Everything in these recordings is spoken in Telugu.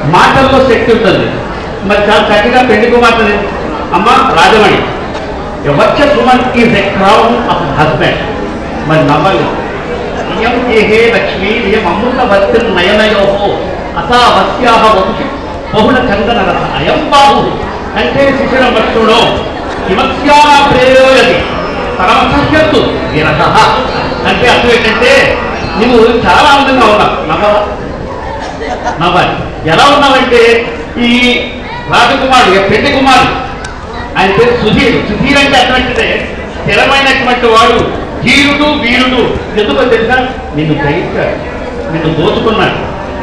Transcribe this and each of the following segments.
మాటల్లో శక్తి ఉంటుంది మరి చాలా చక్కగా పెళ్లి కుమార్తె అమ్మ రాజమణి వచ్చ Suman is a crown of husband మరి నవ్వాలి ఇయం ఏహే లక్ష్మీ ఇయం అమృత వర్తి నయనయో అసావస్యాహ వంశి బహుళ చందన రస అయం బాహు కంటే శిశిర భక్షుడో కిమస్యా ప్రేయోయది పరమసహ్యత్తు విరహ అంటే అర్థం ఏంటంటే నువ్వు చాలా అందంగా ఉన్నావు నవ్వవా నవ్వాలి ఎలా ఉన్నావంటే ఈ రాజకుమారుడు ఈ పెళ్లి కుమారుడు ఆయన పేరు సుధీర్ సుధీర్ అంటే అటువంటిదే స్థిరమైనటువంటి వాడు ధీరుడు వీరుడు ఎందుకో తెలుసా నిన్ను గ్రహించాడు నిన్ను దోచుకున్నాడు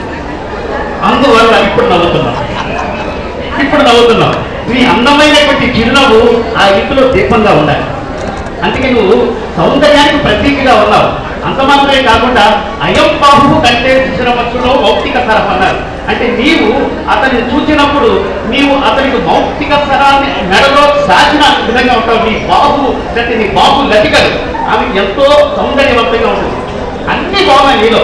అందువల్ల ఇప్పుడు నవ్వుతున్నావు ఇప్పుడు నవ్వుతున్నావు నీ అందమైనటువంటి చిరునవ్వు ఆ ఇంటిలో దీపంగా ఉండాలి అందుకే నువ్వు సౌందర్యానికి ప్రతీకగా ఉన్నావు అంత మాత్రమే కాకుండా అయం బాహు కంటే శిశిరమత్తులో మౌక్తిక సరం అన్నారు అంటే నీవు అతన్ని చూసినప్పుడు నీవు అతనికి మౌక్తిక సరాన్ని మెడలో సాచిన విధంగా ఉంటావు నీ బాహు అంటే నీ బాహు లతికలు ఆమె ఎంతో సౌందర్యవంతంగా ఉంటుంది అన్ని బాగున్నాయి నీలో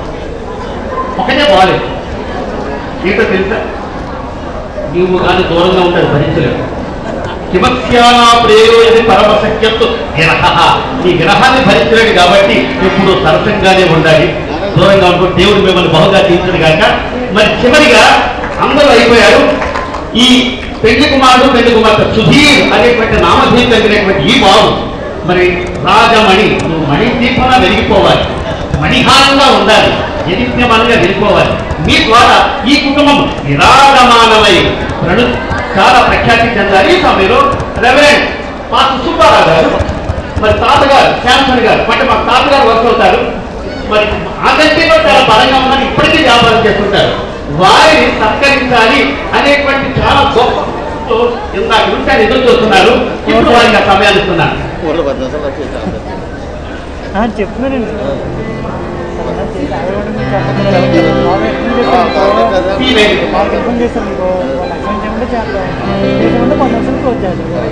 ఒకటే బాగాలేదు ఏంటో తెలుసా నీవు కానీ దూరంగా ఉంటాడు భరించలేవు కిమస్యానా ప్రేయోజని పరమసఖ్యత్తు విరహ ఈ విరహాన్ని భరించలేడు కాబట్టి ఎప్పుడు సరసంగానే ఉండాలి దూరంగా ఉంటూ దేవుడు మిమ్మల్ని బహుగా తీర్చడు కాక మరి చివరిగా అందరూ అయిపోయారు ఈ పెళ్లి కుమారుడు పెళ్లి కుమార్తె సుధీర్ అనేటువంటి నామధీయం కలిగినటువంటి ఈ బాబు మరి రాజమణి నువ్వు మణి దీపన వెలిగిపోవాలి మణిహారంగా ఉండాలి ఎదిత్యమానంగా వెళ్ళిపోవాలి మీ ద్వారా ఈ కుటుంబం నిరాగమానమై ప్రణు చాలా ప్రఖ్యాతి చెందాలి ఈ సమయంలో రెవరెండ్ పాత సుబ్బారావు గారు మరి తాతగారు శాంసన్ గారు అంటే మా తాతగారు వర్క్ అవుతారు మరి ఆగస్టులో చాలా బలంగా ఉందని ఇప్పటికీ వ్యాపారం చేస్తుంటారు వారిని సత్కరించాలి అనేటువంటి చాలా గొప్ప ఇందాక నుంచి ఆయన ఎదురు చూస్తున్నారు ఇప్పుడు వారికి ఆ సమయాన్ని ఇస్తున్నారు ఊర్లో పది నిమిషాలు వచ్చి చేస్తాను. ఆ, చెప్తున్నానండి సరదా చేసి ఆగకుండా మీరు చెప్పండి. బాగా ఎక్స్ప్లెయిన్ చేస్తాను ఈ వేదిక. బాగా ఎక్స్ప్లెయిన్ చేస్తాను మీకు ఒక లక్ష చేయమంటే చేస్తాం చేయమంటే పది లక్షలు క్లోజ్ చేస్తాం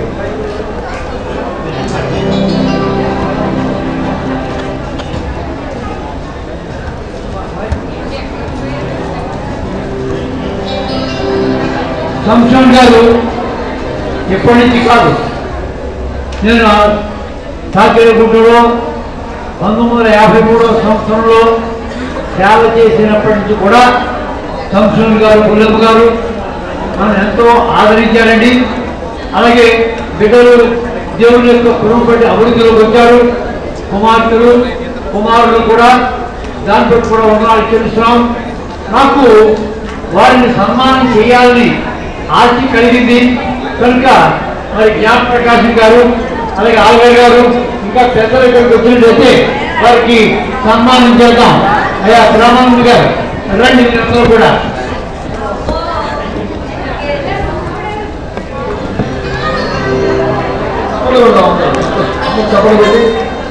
సంక్షోణ్ గారు ఎప్పటి నుంచి కాదు నేను సాకిరగుంటలో పంతొమ్మిది వందల యాభై మూడవ సంవత్సరంలో సేవ చేసినప్పటి నుంచి కూడా సంక్షోణ్ గారు పుల్లప్ప గారు మనం ఎంతో ఆదరించారండి అలాగే బిడ్డలు దేవుని యొక్క కుటుంబం బట్టి అభివృద్ధిలోకి వచ్చారు కుమార్తెలు కుమారులు కూడా దాంట్లో కూడా వందనాలు చెల్లిస్తున్నాం నాకు వారిని సన్మానం చేయాలని ఆశ కలిగింది కనుక మరి జ్ఞాన ప్రకాశం గారు అలాగే ఆల్గారు గారు ఇంకా పెద్దలు ఇక్కడికి వచ్చినట్లయితే వారికి సన్మానం చేద్దాం అయ్యా బ్రహ్మానంద గారు రండి మీరందరూ కూడా చప్పట్లు కొడదాం అందరూ. చప్పట్లు కొట్టి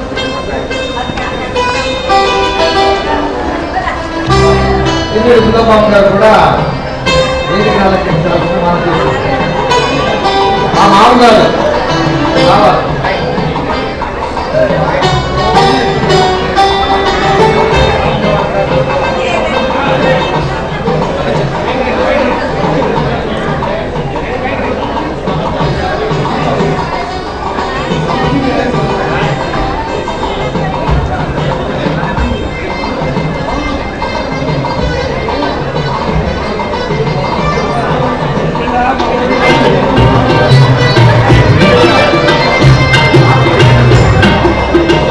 ఇంద్రుడు సుధబాబు గారు కూడా వేదిక అలంకరించాల్సిన మనకి మా మామగారు రావాలి ఆ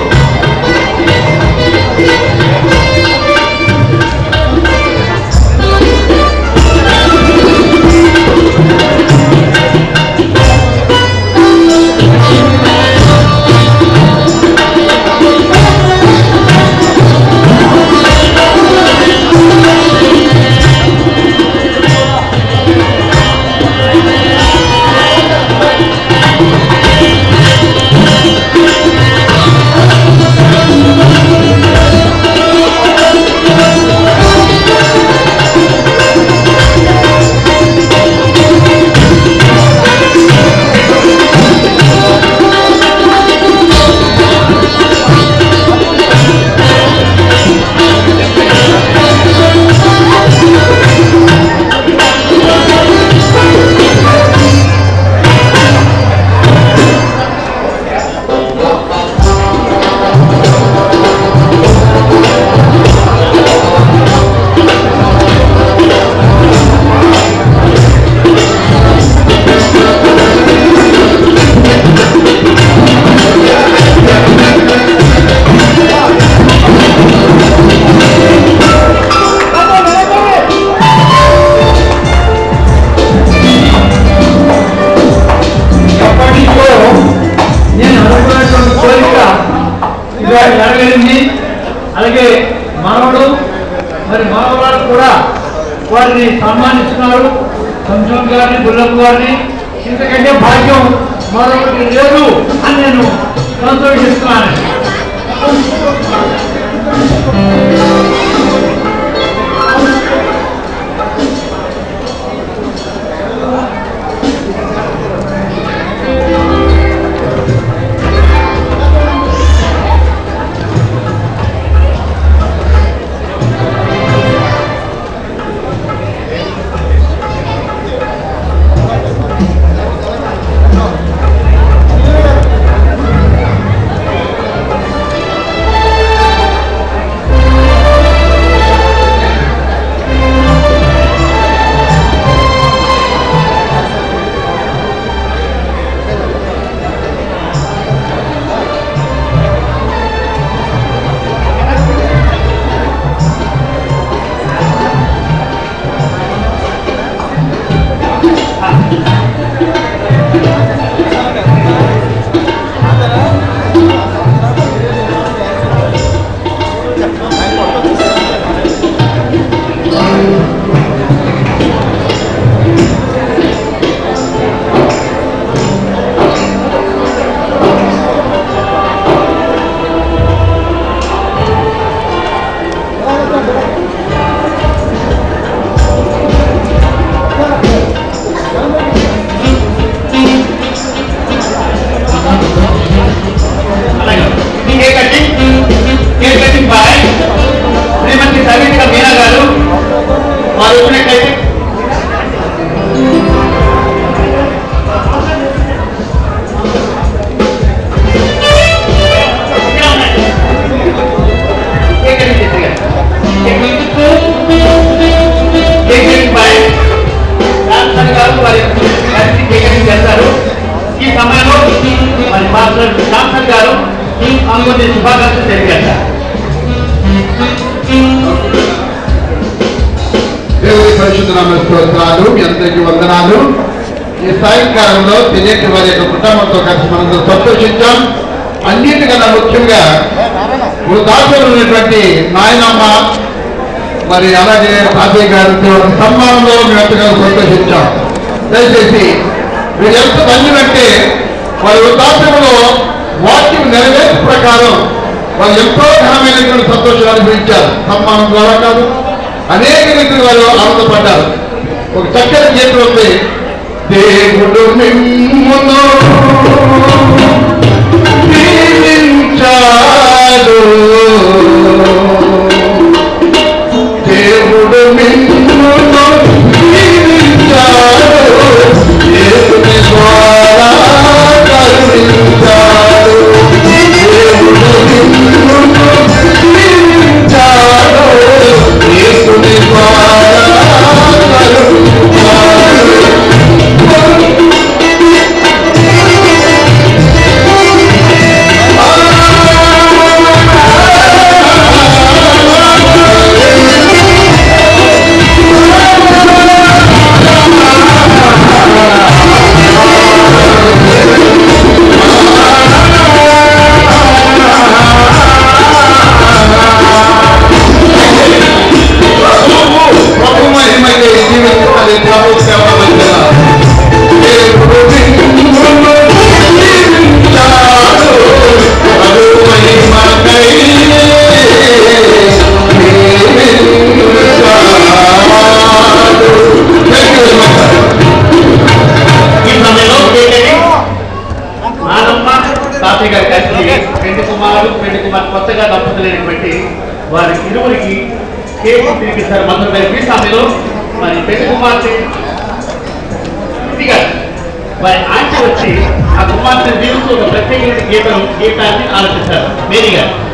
వారిని సన్మానిస్తున్నారు సంజోన్ గారిని బుల్లప్ప గారిని ఇంతకంటే భాగ్యం మరొకటి లేదు అని నేను సంతోషిస్తున్నాను అలాగే ఇది cake cutting cake cutting by Srimati Savita Meena గారు వారు వచ్చినట్లయితే కేక్ కటింగ్ చేసేగా. Cake cutting cake cutting by Rajasthan గారు వారి కలిసి కేక్ కటింగ్ చేస్తారు ఈ సమయంలో మరి మాస్టర్ జాన్సన్ గారు అనుమతి శుభాకాంక్షలు తెలియజేస్తారు దేవుడి పరిశుద్ధ నామ స్తోత్రాలు మీ అందరికీ వందనాలు ఈ సాయంకాలంలో తెలియటి వారి యొక్క కుటుంబంతో కలిసి మనందరం సంతోషించాం అన్నిటికన్నా ముఖ్యంగా వృద్ధాశ్రమం ఉన్నటువంటి నాయనమ్మ మరి అలాగే తాతయ్య గారితో సన్మానంలో మేము ఎంతగానో సంతోషించాం దయచేసి మీరు ఎంత ధన్యులంటే వారి వృద్ధాశ్రమంలో వాక్యం నెరవేర్పు ప్రకారం వారు ఎంతో ఘనమైనటువంటి సంతోషాలు అనుభవించారు సన్మానం ద్వారా కాదు అనేక రీతిలో వారు ఆనందపడ్డారు ఒక చక్కని గీతం ఉంది దేవుడు మిమ్మును దీవించాడు దేవుడు మిమ్మును దీవించాడు దేవుని ద్వారా కరుణించాడు దేవుడు మిమ్మును దీవించాడు దేవుని ద్వారా కరుణించాడు ప్రభు మహిమకే జీవించాలి ప్రభు సేవ మధ్య దేవుడు మిమ్మును దీవించాడు. ప్రభు మహిమకై జీవించాడు. Thank you very much, sir. ఈ సమయంలో కేక్ కటింగ్ నానమ్మ తాతయ్య గారు కలిసి పెళ్లి కుమారుడు పెళ్లి కుమార్ కొత్తగా దంపతులైనటువంటి వారి ఇరువురికి కేక్ తిరిగిస్తారు మొత్తం కలిపి ఈ సమయంలో మరి పెళ్లి కుమార్తె శృతి గారు వారి ఆంటీ వచ్చి ఆ కుమార్తెను దీవిస్తూ ఒక ప్రత్యేకమైన గీతం గీతాన్ని ఆలోచిస్తారు మేరీ గారు